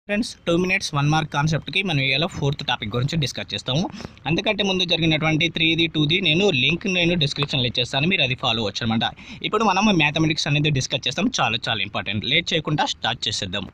friends two minutes one mark కాన్సెప్ట్కి మనం ఇవాళ ఫోర్త్ టాపిక్ గురించి డిస్కస్ చేస్తాము అందుకంటే ముందు జరిగినటువంటి త్రీది టూది నేను లింక్ నేను డిస్క్రిప్షన్లో ఇచ్చేస్తాను మీరు అది ఫాలో అవ్వచ్చు అనమాట ఇప్పుడు మనం మ్యాథమెటిక్స్ అనేది డిస్కస్ చేస్తాం చాలా చాలా ఇంపార్టెంట్ లేట్ చేయకుండా స్టార్ట్ చేసేద్దాం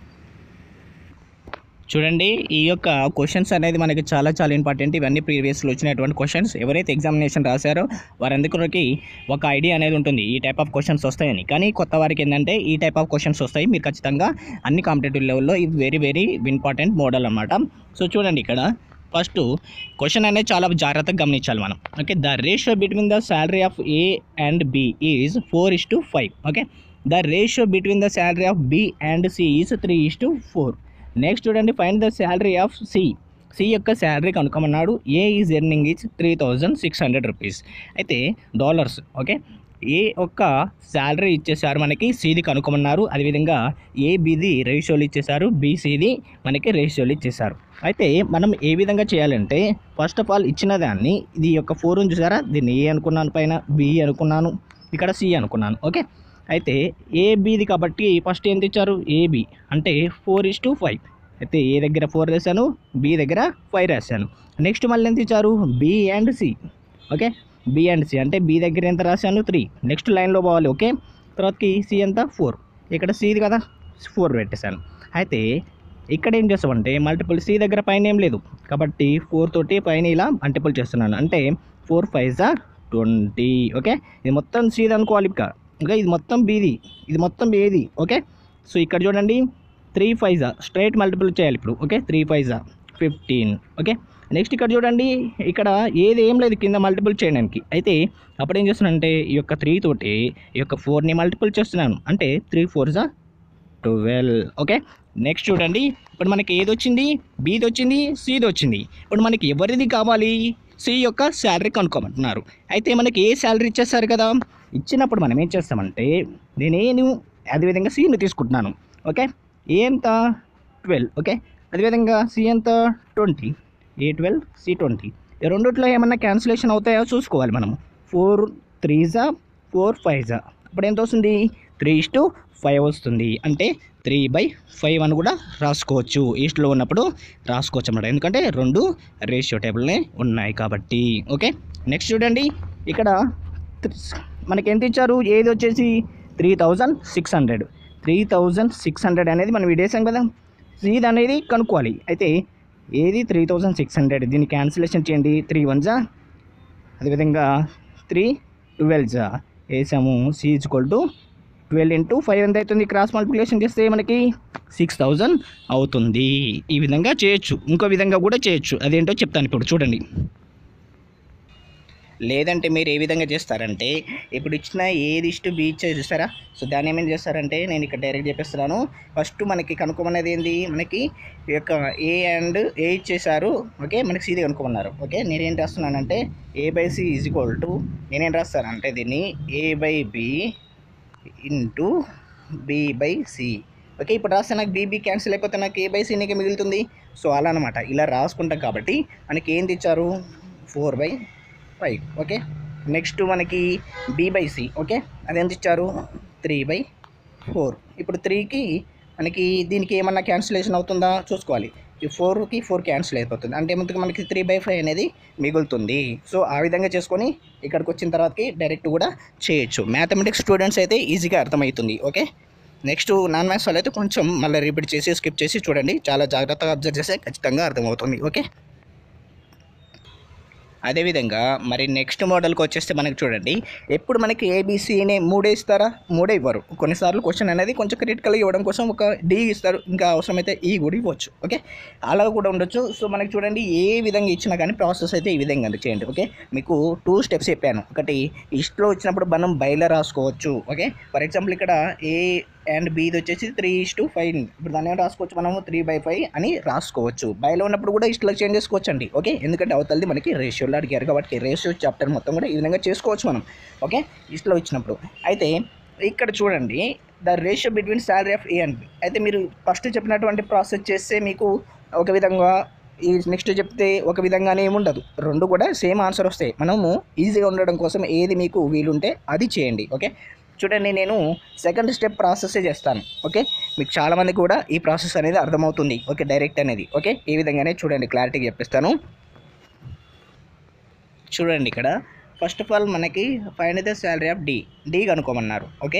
చూడండి ఈ యొక్క క్వశ్చన్స్ అనేది మనకి చాలా చాలా ఇంపార్టెంట్ ఇవన్నీ ప్రీవియస్లో వచ్చినటువంటి క్వశ్చన్స్ ఎవరైతే ఎగ్జామినేషన్ రాశారో వారందరికీ ఒక ఐడియా అనేది ఉంటుంది ఈ టైప్ ఆఫ్ క్వశ్చన్స్ వస్తాయని కానీ కొత్త వారికి ఏంటంటే ఈ టైప్ ఆఫ్ క్వశ్చన్స్ వస్తాయి మీరు ఖచ్చితంగా అన్ని కాంపిటేటివ్ లెవెల్లో ఇది వెరీ వెరీ ఇంపార్టెంట్ మోడల్ అనమాట సో చూడండి ఇక్కడ ఫస్ట్ క్వశ్చన్ అనేది చాలా జాగ్రత్తగా గమనించాలి మనం okay the ratio between the salary of A and B is four is to five okay the ratio between the salary of B and C is three is to four next చూడండి find the salary of C C యొక్క salary కనుక్కోమన్నాడు A is earning is three thousand six hundred rupees అయితే dollars okay A ఒక్క salary ఇచ్చేసారు మనకి సిది కనుక్కోమన్నారు అదేవిధంగా ఏ బిది రేషియోలు ఇచ్చేసారు బీసీది మనకి రేషియోలు ఇచ్చేసారు అయితే మనం ఏ విధంగా చేయాలంటే ఫస్ట్ ఆఫ్ ఆల్ ఇచ్చిన దాన్ని ఇది యొక్క ఫోర్ ఉంది చూసారా దీన్ని ఏ అనుకున్నాను పైన బి అనుకున్నాను ఇక్కడ సి అనుకున్నాను ఓకే అయితే ఏబిది కాబట్టి ఫస్ట్ ఎంత ఇచ్చారు ఏబి అంటే ఫోర్ ఇస్ టు ఫైవ్ అయితే ఏ దగ్గర ఫోర్ రాశాను బి దగ్గర ఫైవ్ రాశాను నెక్స్ట్ మళ్ళీ ఎంత ఇచ్చారు B and C okay B and C అంటే బి దగ్గర ఎంత రాశాను త్రీ నెక్స్ట్ లైన్లో పోవాలి ఓకే తర్వాతకి సి ఎంత ఫోర్ ఇక్కడ సిది కదా ఫోర్ పెట్టేశాను అయితే ఇక్కడ ఏం చేస్తామంటే మల్టిపుల్ సి దగ్గర పైన ఏం లేదు కాబట్టి ఫోర్ తోటి పైన ఇలా మల్టిపుల్ చేస్తున్నాను అంటే ఫోర్ ఫైవ్ జా ట్వంటీ ఓకే ఇది మొత్తం సిది అనుకోవాలి ఇక ఇంకా ఇది మొత్తం బీది ఇది మొత్తం ఏది ఓకే సో ఇక్కడ చూడండి త్రీ ఫైవ్ జా స్ట్రైట్ మల్టిపుల్ చేయాలి ఇప్పుడు ఓకే త్రీ ఫైవ్ జా ఫిఫ్టీన్ ఓకే నెక్స్ట్ ఇక్కడ చూడండి ఇక్కడ ఏది ఏం లేదు కింద మల్టిపుల్ చేయడానికి అయితే అప్పుడు ఏం చేస్తున్నానంటే ఈ యొక్క త్రీ తోటి ఈ యొక్క ఫోర్ని మల్టిపుల్ చేస్తున్నాను అంటే త్రీ ఫోర్ జా ట్వెల్వ్ ఓకే నెక్స్ట్ చూడండి ఇప్పుడు మనకి ఏది వచ్చింది బీది వచ్చింది సిది వచ్చింది ఇప్పుడు మనకి ఎవరిది కావాలి సి యొక్క శాలరీ కనుక్కోమంటున్నారు అయితే మనకి ఏ శాలరీ ఇచ్చేస్తారు కదా ఇచ్చినప్పుడు మనం ఏం చేస్తామంటే నేనేను అదేవిధంగా సిని తీసుకుంటున్నాను ఓకే ఏ ఎంత ట్వెల్వ్ ఓకే అదేవిధంగా సి ఎంత twenty A twelve C twenty ఈ రెండిట్లో ఏమన్నా క్యాన్సిలేషన్ అవుతాయో చూసుకోవాలి మనము ఫోర్ త్రీ జా ఫోర్ ఫైవ్ జా అప్పుడు ఎంత వస్తుంది త్రీ ఇస్ టు ఫైవ్ వస్తుంది అంటే త్రీ బై ఫైవ్ అని కూడా రాసుకోవచ్చు ఈస్ట్లో ఉన్నప్పుడు రాసుకోవచ్చు అన్నమాట ఎందుకంటే రెండు రేషియో టేబుల్నే ఉన్నాయి కాబట్టి ఓకే నెక్స్ట్ చూడండి ఇక్కడ మనకి ఎంత ఇచ్చారు ఏది వచ్చేసి three thousand six hundred three thousand six hundred అనేది మనం విడేసాం కదా ఇది అనేది కనుక్కోవాలి అయితే ఏది త్రీ థౌజండ్ సిక్స్ హండ్రెడ్ దీన్ని క్యాన్సిలేషన్ చేయండి త్రీ వన్ జా అదేవిధంగా త్రీ ట్వెల్వ్ జా వేసాము C equal to twelve into five ఎంత అవుతుంది క్రాస్ మల్టిప్లికేషన్ చేస్తే మనకి సిక్స్ థౌజండ్ అవుతుంది ఈ విధంగా చేయొచ్చు ఇంకో విధంగా కూడా చేయొచ్చు అదేంటో చెప్తాను ఇప్పుడు చూడండి లేదంటే మీరు ఏ విధంగా చేస్తారంటే ఇప్పుడు ఇచ్చిన ఏది ఇష్ట బి ఇచ్చేది చూస్తారా సో దాన్ని ఏమేమి చేస్తారంటే నేను ఇక్కడ డైరెక్ట్ చెప్పేస్తున్నాను ఫస్ట్ మనకి కనుక్కోమనేది ఏంది మనకి ఈ యొక్క ఏ అండ్ ఏ ఇచ్చేసారు ఓకే మనకి సిది కనుక్కోమన్నారు ఓకే నేనేం రాస్తున్నానంటే A by C is equal to నేనేం రాస్తానంటే దీన్ని A by B into B by C okay ఇప్పుడు రాస్తే నాకు బీబీ క్యాన్సిల్ అయిపోతే నాకు ఏ బై సీనికి మిగులుతుంది సో అలా అనమాట ఇలా రాసుకుంటాం కాబట్టి మనకి ఏంది ఇచ్చారు four by five okay next మనకి బి బై సి ఓకే అది ఎంత ఇచ్చారు త్రీ బై ఫోర్ ఇప్పుడు త్రీకి మనకి దీనికి ఏమన్నా క్యాన్సిలేషన్ అవుతుందా చూసుకోవాలి ఈ ఫోర్కి ఫోర్ క్యాన్సిల్ అయిపోతుంది అంటే ముందుకు మనకి త్రీ బై ఫైవ్ అనేది మిగులుతుంది సో ఆ విధంగా చేసుకొని ఇక్కడికి వచ్చిన తర్వాతకి డైరెక్ట్ కూడా చేయొచ్చు మ్యాథమెటిక్స్ స్టూడెంట్స్ అయితే ఈజీగా అర్థమవుతుంది ఓకే నెక్స్ట్ నాన్ మ్యాథ్స్ వాళ్ళు అయితే కొంచెం మళ్ళీ రిపీట్ చేసి స్కిప్ చేసి చూడండి చాలా జాగ్రత్తగా అబ్జర్వ్ చేస్తే ఖచ్చితంగా అర్థమవుతుంది ఓకే అదేవిధంగా మరి నెక్స్ట్ మోడల్కి వచ్చేస్తే మనకి చూడండి ఎప్పుడు మనకి ఏబీసీ అనే మూడే ఇస్తారా మూడే ఇవ్వరు కొన్నిసార్లు క్వశ్చన్ అనేది కొంచెం క్రిటికల్గా ఇవ్వడం కోసం ఒక డి ఇస్తారు ఇంకా అవసరమైతే ఈ కూడా ఇవ్వచ్చు ఓకే అలా కూడా ఉండొచ్చు సో మనకి చూడండి ఏ విధంగా ఇచ్చినా కానీ ప్రాసెస్ అయితే ఈ విధంగా చేయండి ఓకే మీకు టూ స్టెప్స్ చెప్పాను ఒకటి ఇస్ట్లో వచ్చినప్పుడు మనం బయలు రాసుకోవచ్చు ఓకే ఫర్ ఎగ్జాంపుల్ ఇక్కడ ఏ అండ్ బీది వచ్చేసి త్రీ ఇస్ టు ఫైవ్ ఇప్పుడు దాన్ని ఏం రాసుకోవచ్చు మనము త్రీ బై ఫైవ్ అని రాసుకోవచ్చు బైలో ఉన్నప్పుడు కూడా ఇష్టలో చేంజ్ చేసుకోవచ్చు అండి ఓకే ఎందుకంటే అవతలది మనకి రేషియోలో అడిగారు కాబట్టి రేషియో చాప్టర్ మొత్తం కూడా ఈ విధంగా చేసుకోవచ్చు మనం ఓకే ఇష్టలో ఇచ్చినప్పుడు అయితే ఇక్కడ చూడండి the ratio between salary of A and B అయితే మీరు ఫస్ట్ చెప్పినటువంటి ప్రాసెస్ చేస్తే మీకు ఒక విధంగా ఈ నెక్స్ట్ చెప్తే ఒక విధంగానే ఏముండదు రెండు కూడా సేమ్ ఆన్సర్ వస్తాయి మనము ఈజీగా ఉండడం కోసం ఏది మీకు వీలుంటే అది చేయండి ఓకే చూడండి నేను సెకండ్ స్టెప్ ప్రాసెస్ చేస్తాను ఓకే మీకు చాలామంది కూడా ఈ ప్రాసెస్ అనేది అర్థమవుతుంది ఓకే డైరెక్ట్ అనేది ఓకే ఈ విధంగానే చూడండి క్లారిటీగా చెప్పిస్తాను చూడండి ఇక్కడ ఫస్ట్ ఆఫ్ ఆల్ మనకి find the salary of D D కనుక్కోమన్నారు ఓకే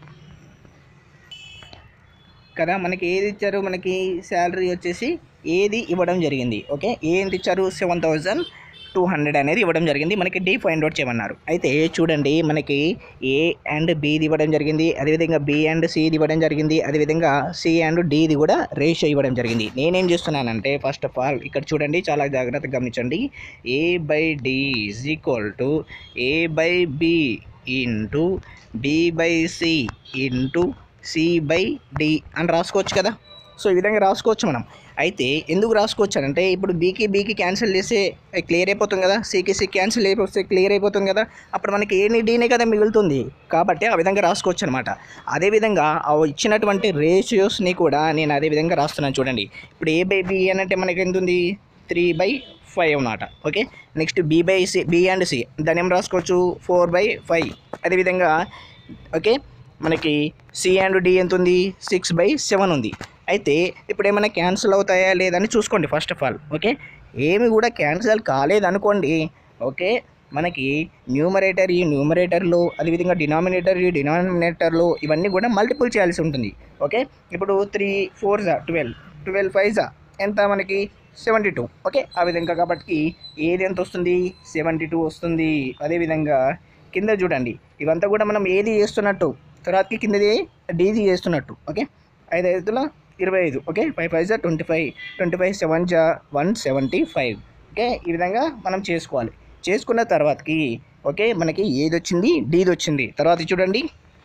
కదా మనకి ఏది ఇచ్చారు మనకి శాలరీ వచ్చేసి ఏది ఇవ్వడం జరిగింది ఓకే ఏంటి ఇచ్చారు సెవెన్ థౌజండ్ టూ హండ్రెడ్ అనేది ఇవ్వడం జరిగింది మనకి డి ఫైండ్ అవుట్ చేయమన్నారు అయితే చూడండి మనకి ఏ అండ్ బిది ఇవ్వడం జరిగింది అదేవిధంగా బి అండ్ సిది ఇవ్వడం జరిగింది అదేవిధంగా సి అండ్ డిది కూడా రేషియో ఇవ్వడం జరిగింది నేనేం చేస్తున్నానంటే ఫస్ట్ ఆఫ్ ఆల్ ఇక్కడ చూడండి చాలా జాగ్రత్తగా గమనించండి A by D is equal to A by B into B by C into C by D అని రాసుకోవచ్చు కదా సో ఈ విధంగా రాసుకోవచ్చు మనం అయితే ఎందుకు రాసుకోవచ్చు అంటే ఇప్పుడు బీకి బీకి క్యాన్సిల్ చేస్తే క్లియర్ అయిపోతుంది కదా సికి సి క్యాన్సిల్ అయిపోతే క్లియర్ అయిపోతుంది కదా అప్పుడు మనకి ఏని డీనే కదా మిగులుతుంది కాబట్టి ఆ విధంగా రాసుకోవచ్చు అనమాట అదేవిధంగా ఆ ఇచ్చినటువంటి రేషియోస్ని కూడా నేను అదే విధంగా రాస్తున్నాను చూడండి ఇప్పుడు ఏ బై బి అని అంటే మనకి ఎంత ఉంది త్రీ బై ఫైవ్ అన్నమాట okay next B by C B and C దాన్ని ఏం రాసుకోవచ్చు ఫోర్ బై ఫైవ్ అదేవిధంగా ఓకే మనకి సి అండ్ డి ఎంత ఉంది సిక్స్ బై సెవెన్ ఉంది అయితే ఇప్పుడు ఏమైనా క్యాన్సిల్ అవుతాయా లేదని చూసుకోండి ఫస్ట్ ఆఫ్ ఆల్ ఓకే ఏమి కూడా క్యాన్సిల్ కాలేదనుకోండి ఓకే మనకి న్యూమరేటర్ ఈ న్యూమరేటర్లో అదేవిధంగా డినామినేటర్ ఈ డినామినేటర్లో ఇవన్నీ కూడా మల్టిపుల్ చేయాల్సి ఉంటుంది ఓకే ఇప్పుడు త్రీ ఫోర్ జా ట్వెల్వ్ ట్వెల్వ్ ఫైవ్ జా ఎంత మనకి సెవెంటీ టూ ఓకే ఆ విధంగా కాబట్టి ఏది ఎంత వస్తుంది సెవెంటీ టూ వస్తుంది అదేవిధంగా కింద చూడండి ఇవంతా కూడా మనం ఏది చేస్తున్నట్టు తర్వాతకి కిందది డీజీ చేస్తున్నట్టు ఓకే ఐదు ఐదుల ఇరవై ఐదు ఓకే ఫైవ్ ఫైవ్ జా twenty five twenty five seven జా వన్ సెవెంటీ ఫైవ్ ఓకే ఈ విధంగా మనం చేసుకోవాలి చేసుకున్న తర్వాతకి ఓకే మనకి ఏది వచ్చింది డీది వచ్చింది తర్వాత చూడండి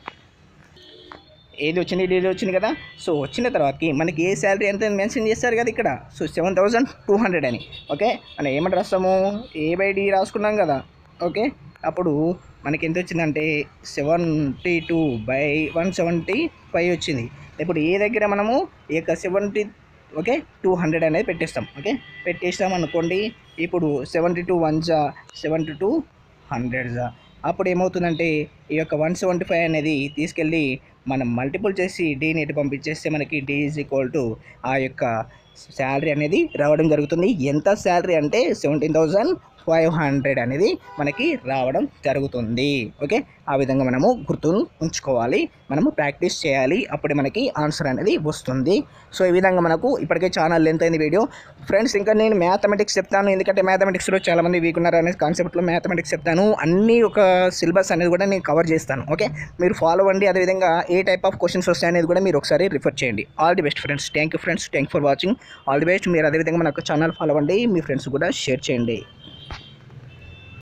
ఏది వచ్చింది డీది వచ్చింది కదా సో వచ్చిన తర్వాతకి మనకి ఏ శాలరీ ఎంత మెన్షన్ చేస్తారు కదా ఇక్కడ so seven thousand two hundred అని ఓకే మనం ఏమంటే రాస్తాము ఏ బై డి రాసుకున్నాం కదా ఓకే అప్పుడు మనకి ఎంత వచ్చిందంటే seventy two by one seventy five వచ్చింది ఇప్పుడు ఏ దగ్గర మనము ఈ యొక్క సెవెంటీ ఓకే టూ హండ్రెడ్ అనేది పెట్టేస్తాం ఓకే పెట్టేస్తాం అనుకోండి ఇప్పుడు సెవెంటీ టూ వన్ జా సెవెంటీ టూ హండ్రెడ్ జా అప్పుడు ఏమవుతుందంటే ఈ యొక్క వన్ సెవెంటీ ఫైవ్ అనేది తీసుకెళ్ళి మనం మల్టిపుల్ చేసి డీని ఇటు పంపించేస్తే మనకి డీ ఈజ్ ఈక్వల్ టు ఆ యొక్క శాలరీ అనేది రావడం జరుగుతుంది ఎంత శాలరీ అంటే సెవెంటీన్ థౌజండ్ ఫైవ్ హండ్రెడ్ అనేది మనకి రావడం జరుగుతుంది ఓకే ఆ విధంగా మనము గుర్తు ఉంచుకోవాలి మనము ప్రాక్టీస్ చేయాలి అప్పుడే మనకి ఆన్సర్ అనేది వస్తుంది సో ఈ విధంగా మనకు ఇప్పటికే చాలా లెంత్ అయింది వీడియో ఫ్రెండ్స్ ఇంకా నేను మ్యాథమెటిక్స్ చెప్తాను ఎందుకంటే మ్యాథమెటిక్స్లో చాలామంది వీక్ ఉన్నారు అనే కాన్సెప్ట్లో మ్యాథమెటిక్స్ చెప్తాను అన్ని ఒక సిలబస్ అనేది కూడా నేను కవర్ చేస్తాను ఓకే మీరు ఫాలో అవ్వండి అదేవిధంగా ఏ టైప్ ఆఫ్ క్వశ్చన్స్ వస్తాయి అనేది కూడా మీరు ఒకసారి రిఫర్ చేయండి all the best friends thank you friends thank for watching all the best మీరు అదేవిధంగా మనకు ఛానల్ ఫాలో అవ్వండి మీ ఫ్రెండ్స్ కూడా షేర్ చేయండి